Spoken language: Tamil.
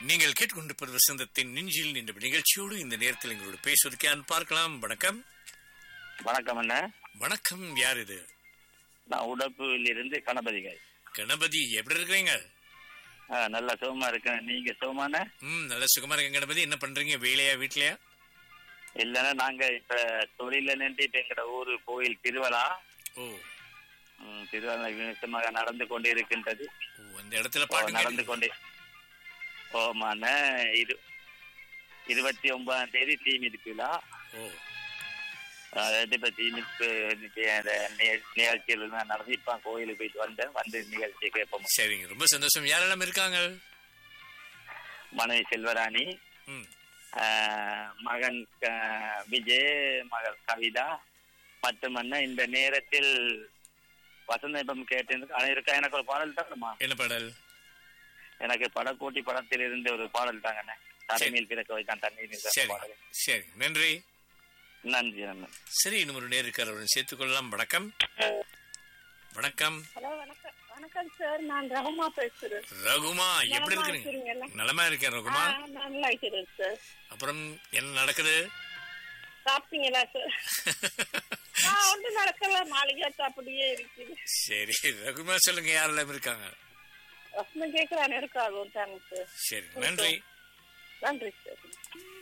நீங்கள் கேட்டுக்கொண்டிருப்பது வசந்தத்தின் நெஞ்சில் என்ற நிகழ்ச்சியோடு இந்த நேரத்தில் எங்களோட பேசுவதற்கு யார் பார்க்கலாம் வணக்கம் வணக்கம் அண்ணா வணக்கம் யார் இது நான் உடப்புல இருந்து கணபதிகள் கணபதி எப்படி இருக்கிறீங்க ஆ, நல்லா சுகமா இருக்கேன் நீங்க சுகமான ம் நல்ல சுகமா இருக்கேன் கணபதி என்ன பண்றீங்க வேலையா வீட்லயா இல்லைன்னா நாங்க இப்ப தொழில நின்றுட்டு எங்கட ஊரு கோயில் திருவிழா ஓ ம், திருவிழா நிமிஷமாக நடந்து கொண்டு இருக்கின்றது ஓ அந்த இடத்துல ஓ, பாட்டு நடந்து கேட்டு- கொண்டே ஓமான இரு இருபத்தி ஒன்பதாம் தேதி தீமிதி விழா ஓ அதாவது இப்ப தீமிப்பு நிகழ்ச்சியில் தான் நடந்து இப்ப கோயிலுக்கு போயிட்டு வந்தேன் வந்து நிகழ்ச்சியை கேட்போம் சரிங்க ரொம்ப சந்தோஷம் யாரெல்லாம் இருக்காங்க மனைவி செல்வராணி ம் ஆஹ் மகன் க- விஜய் மகள் கவிதா மற்றும் அண்ணா இந்த நேரத்தில் வசந்தம் கேட்டு அனைவருக்கா எனக்கு ஒரு பாடல் தாங்கம்மா என்ன பாடல் எனக்கு படக்கோட்டி படத்தில் இருந்து ஒரு பாடல் தாங்கண்ணே தரைமீல் பிறக்க வைத்தான் தண்ணீர் சரி பாடல் சரி நன்றி நன்றி அண்ணன் சரி இன்னும் ஒரு நேர் இருக்கார் சேர்த்துக் கொள்ளலாம் வணக்கம் வணக்கம் ஹலோ வணக்கம் வணக்கம் சார் நான் ரகுமா பேசுறேன் ரகுமா எப்படி நலமா இருக்கிறீங்க இருக்கிறீங்களா? நலமா இருக்கேன் ரகுமா ஆ, நல்லா இருக்கிறேன் சார் அப்புறம் என்ன நடக்குது சாப்பிட்டீங்களா சார் ஆ ஒன்றும் நடக்கல மாளிகை அப்படியே இருக்குது சரி ரகுமா சொல்லுங்க யாரெல்லாம் இருக்காங்க வசனம் கேட்கறான் இருக்காகும் தாங்க சார் சரி நன்றி நன்றி சார்